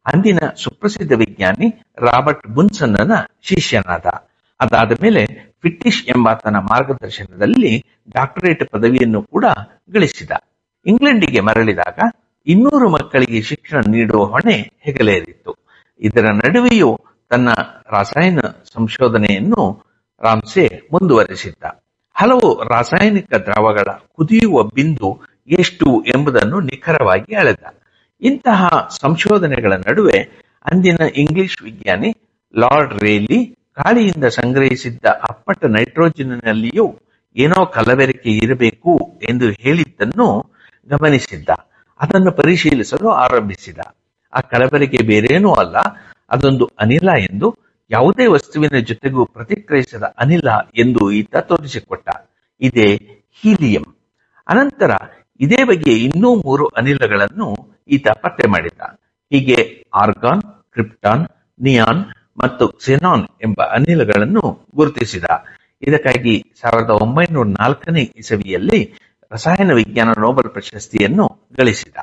ಅಂದಿನ ಸುಪ್ರಸಿದ್ಧ ವಿಜ್ಞಾನಿ ರಾಬರ್ಟ್ ಬುನ್ಸನ್ನನ ಶಿಷ್ಯನಾದ ಅದಾದ ಮೇಲೆ ಫಿಟ್ಟಿಶ್ ಎಂಬಾತನ ಮಾರ್ಗದರ್ಶನದಲ್ಲಿ ಡಾಕ್ಟರೇಟ್ ಪದವಿಯನ್ನು ಕೂಡ ಗಳಿಸಿದ ಇಂಗ್ಲೆಂಡಿಗೆ ಮರಳಿದಾಗ ಇನ್ನೂರು ಮಕ್ಕಳಿಗೆ ಶಿಕ್ಷಣ ನೀಡುವ ಹೊಣೆ ಹೆಗಲೇರಿತ್ತು ಇದರ ನಡುವೆಯೂ ತನ್ನ ರಾಸಾಯನ ಸಂಶೋಧನೆಯನ್ನು ರಾಮ್ಸೆ ಮುಂದುವರೆಸಿದ್ದ ಹಲವು ರಾಸಾಯನಿಕ ದ್ರವಗಳ ಕುದಿಯುವ ಬಿಂದು ಎಷ್ಟು ಎಂಬುದನ್ನು ನಿಖರವಾಗಿ ಅಳೆದ ಇಂತಹ ಸಂಶೋಧನೆಗಳ ನಡುವೆ ಅಂದಿನ ಇಂಗ್ಲಿಷ್ ವಿಜ್ಞಾನಿ ಲಾರ್ಡ್ ರೇಲಿ ಗಾಳಿಯಿಂದ ಸಂಗ್ರಹಿಸಿದ್ದ ಅಪ್ಪಟ ನೈಟ್ರೋಜನ್ನಲ್ಲಿಯೂ ಏನೋ ಕಲಬೆರಕೆ ಇರಬೇಕು ಎಂದು ಹೇಳಿದ್ದನ್ನು ಗಮನಿಸಿದ್ದ ಅದನ್ನು ಪರಿಶೀಲಿಸಲು ಆರಂಭಿಸಿದ ಆ ಕಲಬೆರಕೆ ಬೇರೇನೂ ಅಲ್ಲ ಅದೊಂದು ಅನಿಲ ಎಂದು ಯಾವುದೇ ವಸ್ತುವಿನ ಜೊತೆಗೂ ಪ್ರತಿಕ್ರಿಯಿಸದ ಅನಿಲ ಎಂದು ಈತ ತೋರಿಸಿಕೊಟ್ಟ ಇದೇ ಹೀಲಿಯಂ ಅನಂತರ ಇದೇ ಬಗೆಯ ಇನ್ನೂ ಮೂರು ಅನಿಲಗಳನ್ನು ಈತ ಪತ್ತೆ ಮಾಡಿದ ಹೀಗೆ ಆರ್ಗಾನ್ ಕ್ರಿಪ್ಟಾನ್ ನಿಯಾನ್ ಮತ್ತು ಕ್ಸೆನಾನ್ ಎಂಬ ಅನಿಲಗಳನ್ನು ಗುರುತಿಸಿದ ಇದಕ್ಕಾಗಿ ಸಾವಿರದ ಒಂಬೈನೂರ ನಾಲ್ಕನೇ ಇಸವಿಯಲ್ಲಿ ರಸಾಯನ ವಿಜ್ಞಾನ ನೊಬೆಲ್ ಪ್ರಶಸ್ತಿಯನ್ನು ಗಳಿಸಿದ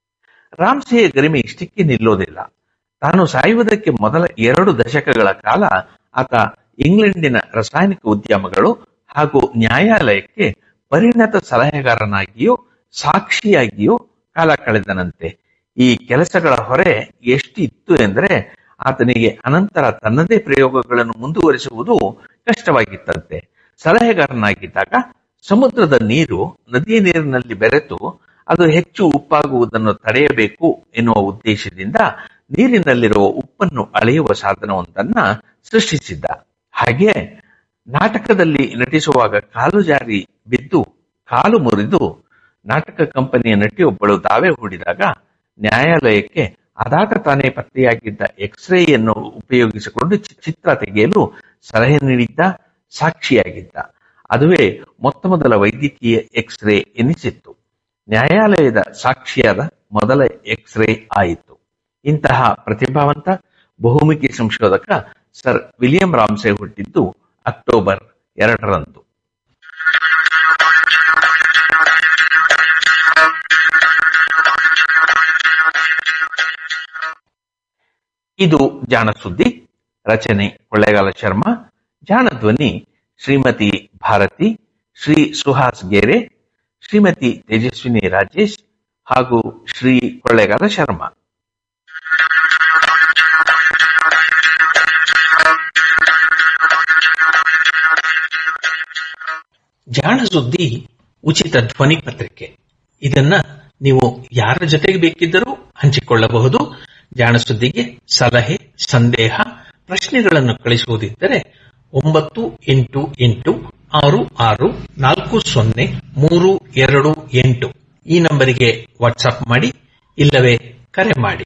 ರಾಮ್ಸೆಯ ಗರಿಮೆ ಇಷ್ಟಕ್ಕೆ ನಿಲ್ಲೋದಿಲ್ಲ ತಾನು ಸಾಯುವುದಕ್ಕೆ ಮೊದಲ ಎರಡು ದಶಕಗಳ ಕಾಲ ಆತ ಇಂಗ್ಲೆಂಡಿನ ರಾಸಾಯನಿಕ ಉದ್ಯಮಗಳು ಹಾಗೂ ನ್ಯಾಯಾಲಯಕ್ಕೆ ಪರಿಣತ ಸಲಹೆಗಾರನಾಗಿಯೂ ಸಾಕ್ಷಿಯಾಗಿಯೂ ಕಾಲ ಕಳೆದನಂತೆ ಈ ಕೆಲಸಗಳ ಹೊರೆ ಎಷ್ಟಿತ್ತು ಎಂದರೆ ಆತನಿಗೆ ಅನಂತರ ತನ್ನದೇ ಪ್ರಯೋಗಗಳನ್ನು ಮುಂದುವರಿಸುವುದು ಕಷ್ಟವಾಗಿತ್ತಂತೆ ಸಲಹೆಗಾರನಾಗಿದ್ದಾಗ ಸಮುದ್ರದ ನೀರು ನದಿಯ ನೀರಿನಲ್ಲಿ ಬೆರೆತು ಅದು ಹೆಚ್ಚು ಉಪ್ಪಾಗುವುದನ್ನು ತಡೆಯಬೇಕು ಎನ್ನುವ ಉದ್ದೇಶದಿಂದ ನೀರಿನಲ್ಲಿರುವ ಉಪ್ಪನ್ನು ಅಳೆಯುವ ಸಾಧನವೊಂದನ್ನ ಸೃಷ್ಟಿಸಿದ್ದ ಹಾಗೆ ನಾಟಕದಲ್ಲಿ ನಟಿಸುವಾಗ ಕಾಲು ಜಾರಿ ಬಿದ್ದು ಕಾಲು ಮುರಿದು ನಾಟಕ ಕಂಪನಿಯ ನಟಿಯೊಬ್ಬಳು ದಾವೆ ಹೂಡಿದಾಗ ನ್ಯಾಯಾಲಯಕ್ಕೆ ಅದಾಗ ತಾನೇ ಪತ್ತೆಯಾಗಿದ್ದ ಎಕ್ಸ್ರೇಯನ್ನು ಉಪಯೋಗಿಸಿಕೊಂಡು ಚಿ- ಚಿತ್ರ ತೆಗೆಯಲು ಸಲಹೆ ನೀಡಿದ್ದ ಸಾಕ್ಷಿಯಾಗಿದ್ದ ಅದುವೇ ಮೊತ್ತ ಮೊದಲ ವೈದ್ಯಕೀಯ ಎಕ್ಸ್ರೇ ಎನಿಸಿತ್ತು ನ್ಯಾಯಾಲಯದ ಸಾಕ್ಷಿಯಾದ ಮೊದಲ ಎಕ್ಸ್ರೇ ಆಯಿತು ಇಂತಹ ಪ್ರತಿಭಾವಂತ ಬಹುಮುಖಿ ಸಂಶೋಧಕ ಸರ್ ವಿಲಿಯಂ ರಾಮ್ಸೆ ಹುಟ್ಟಿದ್ದು ಅಕ್ಟೋಬರ್ ಎರಡರಂದು ಇದು ಜಾಣ ಸುದ್ದಿ ರಚನೆ ಕೊಳ್ಳೇಗಾಲ ಶರ್ಮಾ ಜಾಣ ಧ್ವನಿ ಶ್ರೀಮತಿ ಭಾರತಿ ಶ್ರೀ ಸುಹಾಸ್ ಗೆರೆ ಶ್ರೀಮತಿ ತೇಜಸ್ವಿನಿ ರಾಜೇಶ್ ಹಾಗೂ ಶ್ರೀ ಕೊಳ್ಳೇಗಾಲ ಶರ್ಮಾ ಜಾಣ ಸುದ್ದಿ ಉಚಿತ ಧ್ವನಿ ಪತ್ರಿಕೆ ಇದನ್ನ ನೀವು ಯಾರ ಜೊತೆಗೆ ಬೇಕಿದ್ದರೂ ಹಂಚಿಕೊಳ್ಳಬಹುದು ಜಾಣ ಸುದ್ದಿಗೆ ಸಲಹೆ ಸಂದೇಹ ಪ್ರಶ್ನೆಗಳನ್ನು ಕಳಿಸುವುದಿದ್ದರೆ ಒಂಬತ್ತು ಎಂಟು ಎಂಟು ಆರು ಆರು ನಾಲ್ಕು ಸೊನ್ನೆ ಮೂರು ಎರಡು ಎಂಟು ಈ ನಂಬರಿಗೆ ವಾಟ್ಸ್ಆಪ್ ಮಾಡಿ ಇಲ್ಲವೇ ಕರೆ ಮಾಡಿ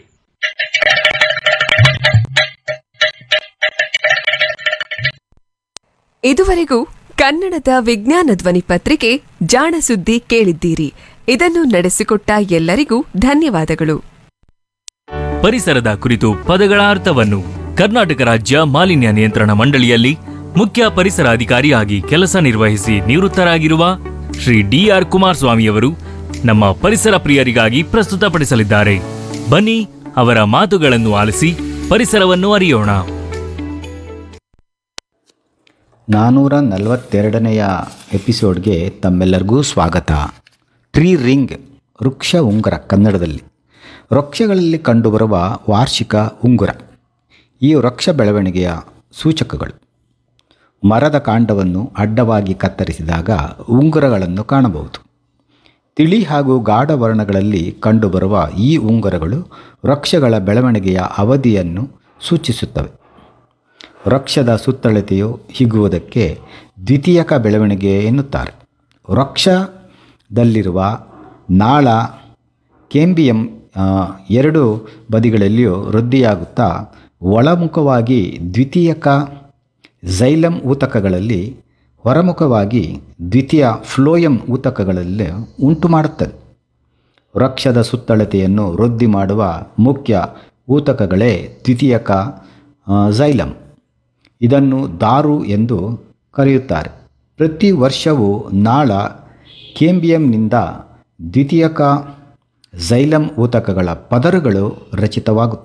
ಇದುವರೆಗೂ ಕನ್ನಡದ ವಿಜ್ಞಾನ ಧ್ವನಿ ಪತ್ರಿಕೆ ಜಾಣ ಸುದ್ದಿ ಕೇಳಿದ್ದೀರಿ ಇದನ್ನು ನಡೆಸಿಕೊಟ್ಟ ಎಲ್ಲರಿಗೂ ಧನ್ಯವಾದಗಳು ಪರಿಸರದ ಕುರಿತು ಪದಗಳ ಅರ್ಥವನ್ನು ಕರ್ನಾಟಕ ರಾಜ್ಯ ಮಾಲಿನ್ಯ ನಿಯಂತ್ರಣ ಮಂಡಳಿಯಲ್ಲಿ ಮುಖ್ಯ ಪರಿಸರ ಅಧಿಕಾರಿಯಾಗಿ ಕೆಲಸ ನಿರ್ವಹಿಸಿ ನಿವೃತ್ತರಾಗಿರುವ ಶ್ರೀ ಡಿಆರ್ ಕುಮಾರಸ್ವಾಮಿಯವರು ನಮ್ಮ ಪರಿಸರ ಪ್ರಿಯರಿಗಾಗಿ ಪ್ರಸ್ತುತಪಡಿಸಲಿದ್ದಾರೆ ಬನ್ನಿ ಅವರ ಮಾತುಗಳನ್ನು ಆಲಿಸಿ ಪರಿಸರವನ್ನು ಅರಿಯೋಣ ನಾನ್ನೂರ ನಲವತ್ತೆರಡನೆಯ ಎಪಿಸೋಡ್ಗೆ ತಮ್ಮೆಲ್ಲರಿಗೂ ಸ್ವಾಗತ ಟ್ರೀ ರಿಂಗ್ ವೃಕ್ಷ ಉಂಗುರ ಕನ್ನಡದಲ್ಲಿ ವೃಕ್ಷಗಳಲ್ಲಿ ಕಂಡುಬರುವ ವಾರ್ಷಿಕ ಉಂಗುರ ಈ ವೃಕ್ಷ ಬೆಳವಣಿಗೆಯ ಸೂಚಕಗಳು ಮರದ ಕಾಂಡವನ್ನು ಅಡ್ಡವಾಗಿ ಕತ್ತರಿಸಿದಾಗ ಉಂಗುರಗಳನ್ನು ಕಾಣಬಹುದು ತಿಳಿ ಹಾಗೂ ಗಾಢ ವರ್ಣಗಳಲ್ಲಿ ಕಂಡುಬರುವ ಈ ಉಂಗುರಗಳು ವೃಕ್ಷಗಳ ಬೆಳವಣಿಗೆಯ ಅವಧಿಯನ್ನು ಸೂಚಿಸುತ್ತವೆ ವೃಕ್ಷದ ಸುತ್ತಳತೆಯು ಹಿಗ್ಗುವುದಕ್ಕೆ ದ್ವಿತೀಯಕ ಬೆಳವಣಿಗೆ ಎನ್ನುತ್ತಾರೆ ವೃಕ್ಷದಲ್ಲಿರುವ ನಾಳ ಕೇಂಬಿಯಂ ಆ, ಎರಡು ಬದಿಗಳಲ್ಲಿಯೂ ವೃದ್ಧಿಯಾಗುತ್ತಾ ಒಳಮುಖವಾಗಿ ದ್ವಿತೀಯಕ ಝೈಲಮ್ ಊತಕಗಳಲ್ಲಿ ಹೊರಮುಖವಾಗಿ ದ್ವಿತೀಯ ಫ್ಲೋಯಂ ಊತಕಗಳಲ್ಲಿ ಉಂಟು ಮಾಡುತ್ತದೆ ವೃಕ್ಷದ ಸುತ್ತಳತೆಯನ್ನು ವೃದ್ಧಿ ಮಾಡುವ ಮುಖ್ಯ ಊತಕಗಳೇ ದ್ವಿತೀಯಕ ಆ, ಝೈಲಮ್ ಇದನ್ನು ದಾರು ಎಂದು ಕರೆಯುತ್ತಾರೆ ಪ್ರತಿ ವರ್ಷವೂ ನಾಳ ಕೇಂಬಿಯಂನಿಂದ ದ್ವಿತೀಯಕ ಝೈಲಮ್ ಊತಕಗಳ ಪದರುಗಳು ರಚಿತವಾಗುತ್ತವೆ